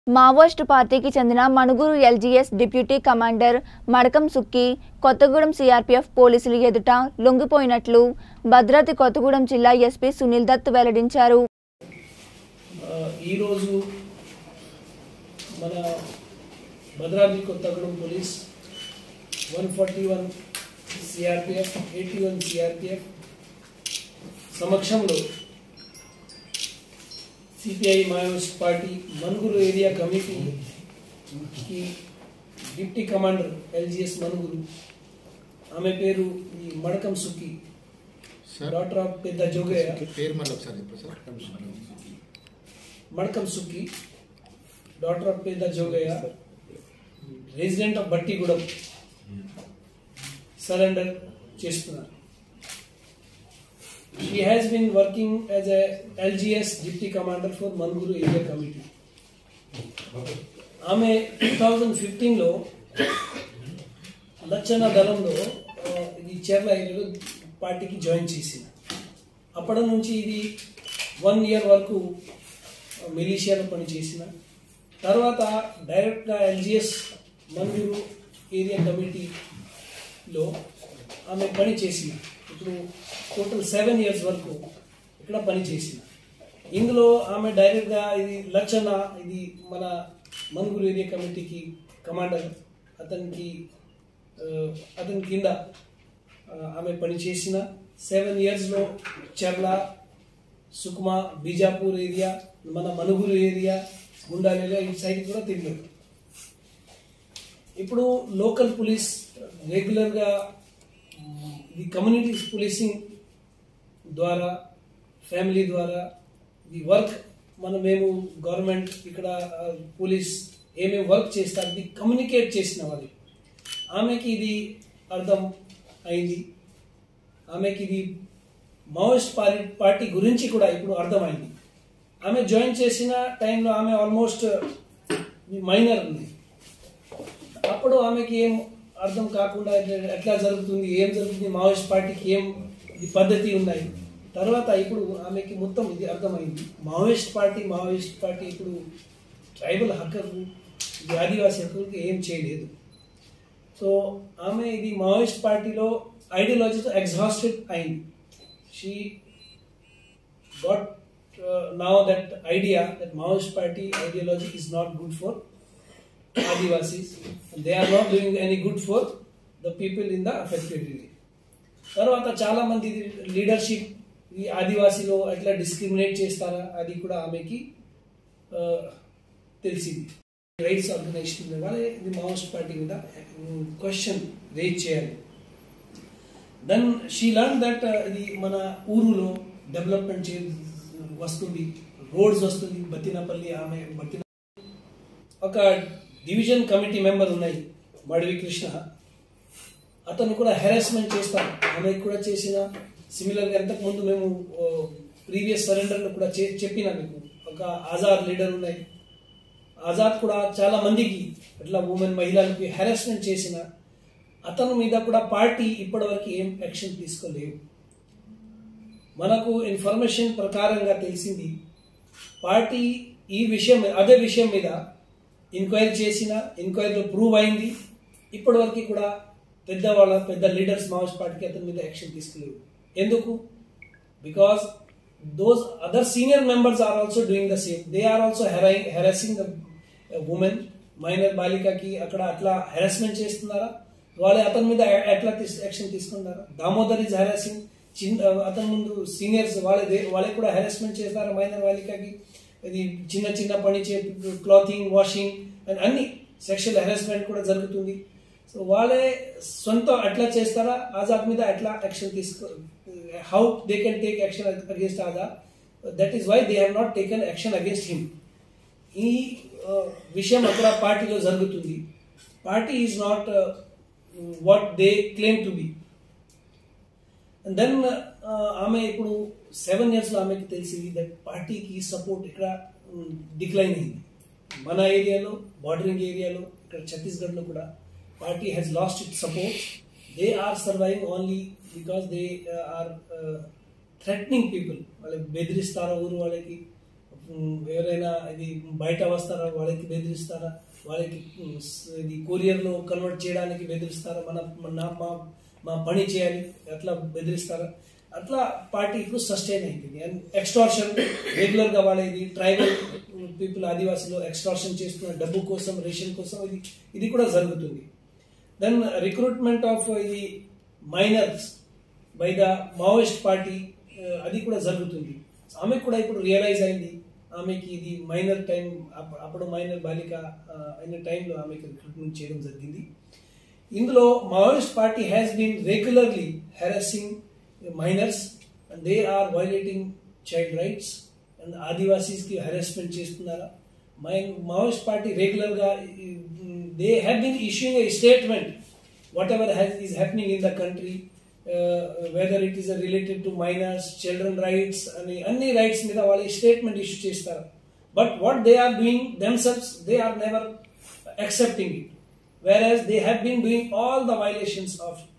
Maoist పార్టీకి చెందిన Manuguru LGS deputy commander Madakam Sukki Kothagudem CRPF పోలీసులు ఎదుట లొంగిపోయినట్లు భద్రాద్రి కొత్తగూడెం జిల్లా ఎస్పీ సునీల్ దత్ వెల్లడించారు ఆ, ఈరోజు మన Bhadradri Kothagudem police one forty one CRPF eighty one CRPF సమక్షంలో CPI Maoist party Manuguru area కమిటీకి డిప్టీ కమాండర్ ఎల్జిఎస్ మనుగురు ఆమె పేరు ఈ Madakam Sukhi sir daughter of Pedda Jogaiah పేరు మళ్ళీ ఒకసారి చెప్పండి sir Madakam Sukki daughter of Pedda Jogaiah resident of Battigudem surrender చేస్తున్నారు she has been working as a LGS deputy commander for Manuguru area committee ఆమె టూ థౌజండ్ ఫిఫ్టీన్లో లచ్చన దళంలో ఆ, ఇది చేర్ల ఏరియాలో పార్టీకి జాయిన్ చేసింది అప్పటి నుంచి ఇది వన్ ఇయర్ వరకు మిలీషియాలో పనిచేసిన తర్వాత డైరెక్ట్గా ఎల్జిఎస్ మంగళూరు ఏరియా కమిటీలో ఆమె పని చేసిన ఇప్పుడు టోటల్ సెవెన్ ఇయర్స్ వరకు ఇక్కడ పని చేసిన ఇందులో ఆమె డైరెక్ట్గా ఇది లక్షణ ఇది మన మంగళూరు ఏరియా కమిటీకి కమాండర్ అతనికి ఆ, అతని కింద ఆ, ఆమె పని చేసిన సెవెన్ ఇయర్స్లో చెర్ల సుకుమా బీజాపూర్ ఏరియా మన మనుగురు ఏరియా గుండాల ఏరియా ఈ సైడ్ కూడా తిరిగారు ఇప్పుడు లోకల్ పోలీస్ రెగ్యులర్గా మ్, ఇది కమ్యూనిటీ పోలీసింగ్ ద్వారా ఫ్యామిలీ ద్వారా ఈ వర్క్ మనం మేము గవర్నమెంట్ ఇక్కడ ఆ, పోలీస్ ఏమేమి వర్క్ చేస్తారు ఇది కమ్యూనికేట్ చేసిన వాళ్ళు ఆమెకి ఇది అర్థం అయింది ఆమెకి ఇది మావోయిస్ట్ పార్టీ పార్టీ గురించి కూడా ఇప్పుడు అర్థమైంది ఆమె జాయిన్ చేసిన టైంలో ఆమె ఆల్మోస్ట్ మైనర్ ఉంది అప్పుడు ఆమెకి ఏం అర్థం కాకుండా ఎట్లా- ఎట్లా జరుగుతుంది ఏం జరుగుతుంది మావోయిస్ట్ పార్టీకి ఏం ఇది పద్ధతి ఉన్నాయి తర్వాత ఇప్పుడు ఆమెకి మొత్తం ఇది అర్థమైంది మావోయిస్ట్ పార్టీ మావోయిస్ట్ పార్టీ ఇప్పుడు ట్రైబల్ హక్కులు ఇది ఆదివాసీ హక్కులకి ఏం చేయలేదు సో ఆమె ఇది మావోయిస్ట్ పార్టీలో ఐడియాలజీతో ఎగ్జాస్టెడ్ అయింది she got uh, now that idea that Maoist party ideology is not good for Adivasis. They are not doing any good for the people in the affected area. తర్వాత చాలా మంది leadership ఈ ఆదివాసీలో ఎట్లా discriminate చేస్తారా అది కూడా ఆమెకి ఆ, తెలిసింది రైట్స్ ఆర్గనైజేషన్ వాళ్ళే ఇది మావోయిస్ట్ పార్టీ మీద క్వశ్చన్ రేజ్ చేయాలి దెన్ షీ లర్న్ దట్ ఇది మన ఊరులో డెవలప్మెంట్ చే వస్తుంది రోడ్స్ వస్తుంది బతినపల్లి ఆమె బతిన ఒక డివిజన్ కమిటీ మెంబర్ ఉన్నాయి మడివి కృష్ణ అతను కూడా హెరాస్మెంట్ చేస్తాను ఆమె కూడా చేసిన సిమిలర్గా ఎంతకు ముందు మేము ప్రీవియస్ సరెండర్లో కూడా చే- చెప్పిన మీకు ఒక ఆజాద్ లీడర్ ఉన్నాయి ఆజాద్ కూడా చాలా మందికి ఇట్లా ఉమెన్ మహిళలకి హెరాస్మెంట్ చేసిన అతని మీద కూడా పార్టీ ఇప్పటివరకు ఏం యాక్షన్ తీసుకోలేవు మనకు ఇన్ఫర్మేషన్ ప్రకారంగా తెలిసింది పార్టీ ఈ విషయం మీద- అదే విషయం మీద ఎంక్వైరీ చేసిన ఎంక్వైరీలో ప్రూవ్ అయింది ఇప్పటివరకు కూడా పెద్దవాళ్ళ పెద్ద లీడర్స్ మావోయిస్ట్ పార్టీకి అతని మీద యాక్షన్ తీసుకోలేవు ఎందుకు because those other senior members are also doing the same they are also harassing the women minor బాలికకి అక్కడ అట్లా హెరాస్మెంట్ చేస్తున్నారా వాళ్ళే అతని మీద ఎట్లా యాక్షన్ తీసుకున్నారా దామోదర్ ఇస్ హెరాసింగ్ చిన్న అతని ముందు సీనియర్స్ వాళ్ళే వాళ్ళే కూడా హెరాస్మెంట్ చేస్తారా మైనర్ బాలికకి ఇది చిన్న చిన్న పని చే క్లాతింగ్ వాషింగ్ అండ్ అన్ని సెక్షువల్ హెరాస్మెంట్ కూడా జరుగుతుంది సో వాళ్ళే సొంత అట్లా చేస్తారా ఆజాద్ మీద ఎట్లా యాక్షన్ తీసుకో how they can take action against Azad that is why they have not taken action against him ఈ ఆ, విషయం అక్కడ పార్టీలో జరుగుతుంది party is not what they claim to be then ఆమె ఇప్పుడు సెవెన్ ఇయర్స్లో ఆమెకి తెలిసింది దట్ పార్టీకి సపోర్ట్ ఇక్కడ డిక్లైన్ అయింది మన ఏరియాలో బార్డరింగ్ ఏరియాలో ఇక్కడ ఛత్తీస్గఢ్లో కూడా party has lost it support they are surviving only because they are threatening people వాళ్ళకి బెదిరిస్తారా ఊరు వాళ్ళకి ఉమ్, ఎవరైనా ఇది బయట వస్తారా వాళ్ళకి బెదిరిస్తారా వాళ్ళకి ఉమ్, స్- ఇది కొరియర్లో కన్వర్ట్ చేయడానికి బెదిరిస్తారా మన మన- నా- మా మా పని చేయాలి అట్లా బెదిరిస్తారా అట్లా పార్టీ ఇప్పుడు సస్టైన్ అయింది అండ్ ఎక్స్టార్షన్ రెగ్యులర్గా వాళ్ళ ఇది ట్రైబల్ పీపుల్ ఆదివాసులు ఎక్స్టార్షన్ చేస్తున్న డబ్బు కోసం రేషన్ కోసం ఇది ఇది కూడా జరుగుతుంది దెన్ రిక్రూట్మెంట్ ఆఫ్ ఇది minors by the Maoist party అది కూడా జరుగుతుంది ఆమె కూడా ఇప్పుడు రియలైజ్ అయింది ఆమెకి ఇది మైనర్ టైం అప్పుడు మైనర్ బాలిక ఆ, అయిన టైంలో ఆమెకి రిక్రూట్మెంట్ చేయడం జరిగింది ఇందులో Maoist party has been regularly harassing minors and they are violating child rights and ఆదివాసీస్కి హెరాస్మెంట్ చేస్తున్నారా మై మావోయిస్ట్ పార్టీ రెగ్యులర్గా they have been issuing a statement whatever has is happening in the country whether it is related to minors children rights అని అన్ని rights మీద వాళ్ళు statement issue చేస్తారు but what they are doing themselves they are never accepting it. Whereas they have been doing all the violations of